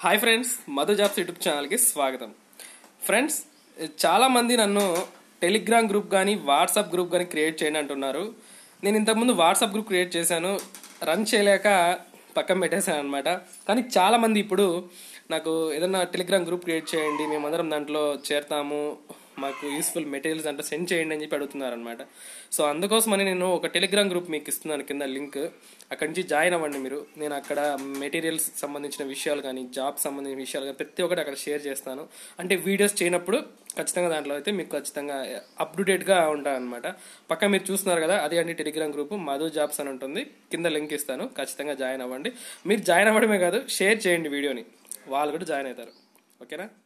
hi friends Madhu jobs YouTube ఛానల్కి స్వాగతం friends చాలా మంది నన్ను టెలిగ్రామ్ గ్రూప్ కానీ వాట్సాప్ గ్రూప్ కానీ క్రియేట్ చేయండి అంటున్నారు నేను ఇంతకుముందు వాట్సాప్ గ్రూప్ క్రియేట్ చేశాను రన్ చేయలేక పక్కన పెట్టేశాను అనమాట కానీ చాలా మంది ఇప్పుడు నాకు ఏదైనా టెలిగ్రామ్ గ్రూప్ క్రియేట్ చేయండి మేమందరం దాంట్లో చేరతాము మాకు యూస్ఫుల్ మెటీరియల్స్ అంటే సెండ్ చేయండి అని చెప్పి అడుగుతున్నారు అనమాట సో అందుకోసమని నేను ఒక టెలిగ్రామ్ గ్రూప్ మీకు ఇస్తున్నాను కింద లింక్ అక్కడి నుంచి జాయిన్ అవ్వండి మీరు నేను అక్కడ మెటీరియల్స్ సంబంధించిన విషయాలు కానీ జాబ్ సంబంధించిన విషయాలు కానీ ప్రతి ఒక్కటి అక్కడ షేర్ చేస్తాను అంటే వీడియోస్ చేయనప్పుడు ఖచ్చితంగా దాంట్లో అయితే మీకు ఖచ్చితంగా అప్ టు డేట్గా ఉంటాను అనమాట పక్క మీరు చూస్తున్నారు కదా అదే అండి టెలిగ్రామ్ గ్రూప్ మధు జాబ్స్ అని ఉంటుంది కింద లింక్ ఇస్తాను ఖచ్చితంగా జాయిన్ అవ్వండి మీరు జాయిన్ అవ్వడమే కాదు షేర్ చేయండి వీడియోని వాళ్ళు కూడా జాయిన్ అవుతారు ఓకేనా